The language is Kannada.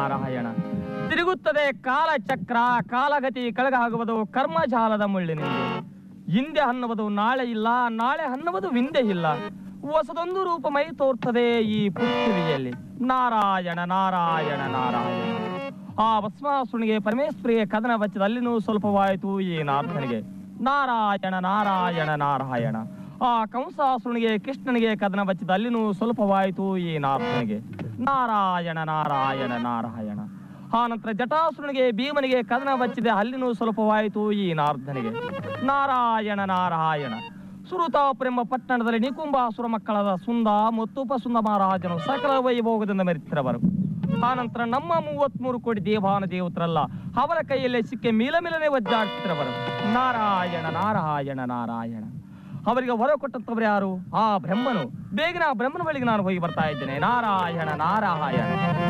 ನಾರಾಯಣ ತಿರುಗುತ್ತದೆ ಕಾಲಚಕ್ರ ಕಾಲಗತಿ ಕಳಗಾಗುವುದು ಕರ್ಮಜಾಲದ ಮುಳ್ಳಿನಿಂದ ಹಿಂದೆ ಅನ್ನುವುದು ನಾಳೆ ಇಲ್ಲ ನಾಳೆ ಅನ್ನುವುದು ವಿಂದೆ ಇಲ್ಲ ಹೊಸದೊಂದು ರೂಪ ಮೈ ತೋರ್ತದೆ ಈ ಪೃಥ್ವಿಯಲ್ಲಿ ನಾರಾಯಣ ನಾರಾಯಣ ನಾರಾಯಣ ಆ ಭಸ್ಮಾಸುನಿಗೆ ಪರಮೇಶ್ವರಿಗೆ ಕದನ ಬಚ್ಚಿದ ಅಲ್ಲಿನೂ ಸ್ವಲ್ಪವಾಯಿತು ಈ ನಾಥನಿಗೆ ನಾರಾಯಣ ನಾರಾಯಣ ನಾರಾಯಣ ಆ ಕಂಸಾಸುನಿಗೆ ಕೃಷ್ಣನಿಗೆ ಕದನ ಬಚ್ಚಿದ ಅಲ್ಲಿನೂ ಸ್ವಲ್ಪವಾಯಿತು ಈ ನಾಥನಿಗೆ ನಾರಾಯಣ ನಾರಾಯಣ ನಾರಾಯಣ ಆ ನಂತರ ಜಟಾಸುರನಿಗೆ ಭೀಮನಿಗೆ ಕದನ ಬಚ್ಚಿದೆ ಅಲ್ಲಿನೂ ಸ್ವಲ್ಪವಾಯಿತು ಈ ನಾರ್ಧನಿಗೆ ನಾರಾಯಣ ನಾರಾಯಣ ಸುರುತಾಪುರೆಂಬ ಪಟ್ಟಣದಲ್ಲಿ ನಿಕುಂಬಾಸುರ ಮಕ್ಕಳಾದ ಸುಂದ ಮತ್ತು ಉಪಸುಂದ ಮಹಾರಾಜನು ಸಕಲ ವೈಭೋಗದಿಂದ ಮೆರೆತಿರವರು ಆನಂತರ ನಮ್ಮ ಮೂವತ್ಮೂರು ಕೋಟಿ ದೇವಾನ ದೇವತರಲ್ಲ ಅವರ ಕೈಯಲ್ಲೇ ಸಿಕ್ಕಿ ಮಿಲ ಮಿಲನೆ ಒದ್ದಾಡ್ತಿರವರು ನಾರಾಯಣ ನಾರಾಯಣ ನಾರಾಯಣ ಅವರಿಗೆ ಹೊರ ಕೊಟ್ಟಂತವರು ಯಾರು ಆ ಬ್ರಹ್ಮನು ಬೇಗನೆ ಆ ಬ್ರಹ್ಮನ ಬಳಿಗೆ ನಾನು ಹೋಗಿ ಬರ್ತಾ ಇದ್ದೇನೆ ನಾರಾಯಣ ನಾರಾಯಣ